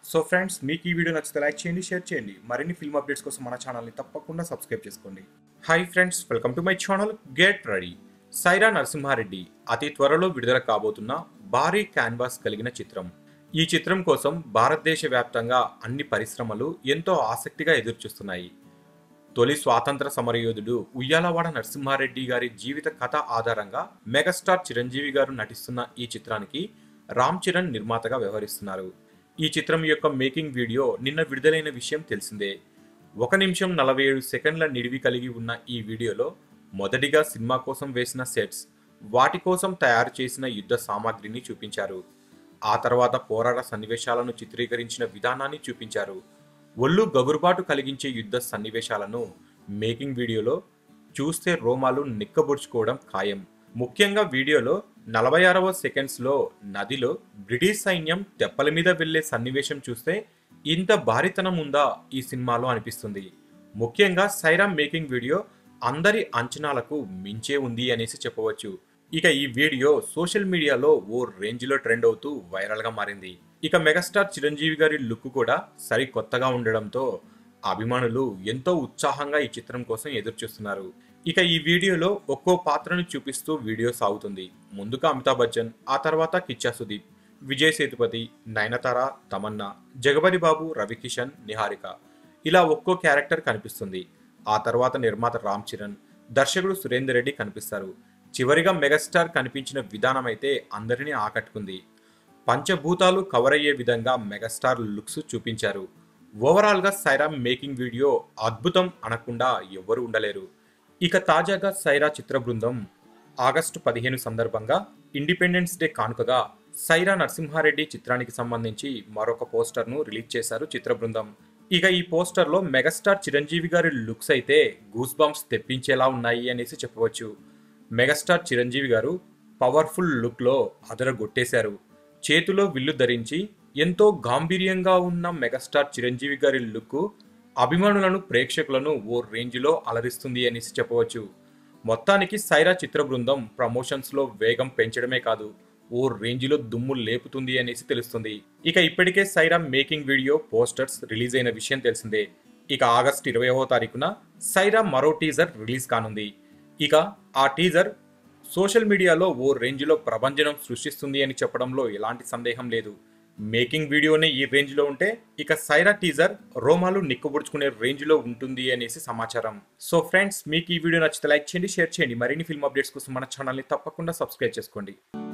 so friends మీకు ఈ video నచ్చితే లైక్ చేయండి షేర్ చేయండి మరిన్ని ఫిల్మ్ అప్డేట్స్ కోసం మన ఛానల్ని తప్పకుండా సబ్స్క్రైబ్ చేసుకోండి hi friends welcome to my channel get ready Sye Raa Narasimha Reddy అతి త్వరలో విడుదల కాబోతున్న భారీ క్యాన్వాస్ కలిగిన చిత్రం ఈ చిత్రం కోసం భారతదేశ వ్యాప్తంగా అన్ని పరిశ్రమలు ఎంతో ఆసక్తిగా ఎదురుచూస్తున్నాయి తొలి స్వాతంత్ర సమరయోధుడు ఉయ్యాలవాడ నరసింహారెడ్డి గారి జీవిత కథ ఆధారంగా మెగాస్టార్ చిరంజీవి గారు నటిస్తున్న ఈ చిత్రానికి రామ్ చరణ్ నిర్మాతగా వ్యవహరిస్తున్నారు ఈ చిత్రం యొక్క మేకింగ్ వీడియో నిన్న విడుదలైన విషయం తెలిసిందే ఒక నిమిషం నలభై ఏడు సెకండ్ల నిడివి కలిగి ఉన్న ఈ వీడియోలో మొదటిగా సినిమా కోసం వేసిన సెట్స్ వాటి కోసం తయారు చేసిన యుద్ధ సామాగ్రిని చూపించారు ఆ తర్వాత పోరాట సన్నివేశాలను చిత్రీకరించిన విధానాన్ని చూపించారు ఒళ్ళు గగురుబాటు కలిగించే యుద్ధ సన్నివేశాలను మేకింగ్ వీడియోలో చూస్తే రోమాలు నిక్కబొడుచుకోవడం ఖాయం ముఖ్యంగా వీడియోలో నలభై ఆరవ సెకండ్స్లో నదిలో బ్రిటిష్ సైన్యం తెప్పల మీద వెళ్లే సన్నివేశం చూస్తే ఇంత భారీతనం ఉందా ఈ సినిమాలో అనిపిస్తుంది ముఖ్యంగా సైరామ్ మేకింగ్ వీడియో అందరి అంచనాలకు మించే ఉంది అనేసి చెప్పవచ్చు ఇక ఈ వీడియో సోషల్ మీడియాలో ఓ రేంజ్లో ట్రెండ్ అవుతూ వైరల్గా మారింది ఇక మెగాస్టార్ చిరంజీవి గారి లుక్ కూడా సరికొత్తగా ఉండడంతో అభిమానులు ఎంతో ఉత్సాహంగా ఈ చిత్రం కోసం ఎదురుచూస్తున్నారు ఇక ఈ వీడియోలో ఒక్కో పాత్రను చూపిస్తూ వీడియో సాగుతుంది ముందుగా అమితాబ్ బచ్చన్ ఆ తర్వాత కిచ్చా సుదీప్ విజయ్ సేతుపతి నయనతార తమన్నా జగపతి బాబు రవికిషన్ నిహారిక ఇలా ఒక్కో క్యారెక్టర్ కనిపిస్తుంది ఆ తర్వాత నిర్మాత రామ్ చరణ్ దర్శకుడు సురేందర్ రెడ్డి కనిపిస్తారు చివరిగా మెగాస్టార్ కనిపించిన విధానం అయితే అందరినీ ఆకట్టుకుంది పంచభూతాలు కవర్ అయ్యే విధంగా మెగాస్టార్ లుక్స్ చూపించారు ఓవరాల్గా సైరా మేకింగ్ వీడియో అద్భుతం అనకుండా ఎవ్వరూ ఉండలేరు ఇక తాజాగా సైరా చిత్ర బృందం ఆగస్టు పదిహేను సందర్భంగా ఇండిపెండెన్స్ డే కానుకగా సైరా నరసింహారెడ్డి చిత్రానికి సంబంధించి మరొక పోస్టర్ను రిలీజ్ చేశారు చిత్ర బృందం ఇక ఈ పోస్టర్లో మెగాస్టార్ చిరంజీవి గారి లుక్స్ అయితే గూస్ బంప్స్ తెప్పించేలా ఉన్నాయి అనేసి చెప్పవచ్చు మెగాస్టార్ చిరంజీవి గారు పవర్ఫుల్ లుక్లో అదరగొట్టేశారు చేతిలో విల్లు ధరించి ఎంతో గాంభీర్యంగా ఉన్న మెగాస్టార్ చిరంజీవి గారి లుక్ అభిమానులను ప్రేక్షకులను ఓ రేంజ్లో అలరిస్తుంది అనేసి చెప్పవచ్చు మొత్తానికి సైరా చిత్ర బృందం ప్రమోషన్స్లో వేగం పెంచడమే కాదు ఓ రేంజ్లో దుమ్ము లేపుతుంది అనేసి తెలుస్తుంది ఇక ఇప్పటికే Sye Raa making video posters release అయిన విషయం తెలిసిందే ఇక ఆగస్ట్ ఇరవైవ తారీఖున సైరా మరో టీజర్ రిలీజ్ కానుంది ఇక ఆ టీజర్ సోషల్ మీడియాలో ఓ రేంజ్లో ప్రభంజనం సృష్టిస్తుంది అని చెప్పడంలో ఎలాంటి సందేహం లేదు మేకింగ్ వీడియోనే ఈ రేంజ్లో ఉంటే ఇక సైరా టీజర్ రోమాలు నిక్కబుడుచుకునే రేంజ్లో ఉంటుంది అనేసి సమాచారం సో ఫ్రెండ్స్ మీకు ఈ వీడియో నచ్చితే లైక్ చేయండి షేర్ చేయండి మరిన్ని ఫిల్మ్ అప్డేట్స్ కోసం మన ఛానల్ని తప్పకుండా సబ్స్క్రైబ్ చేసుకోండి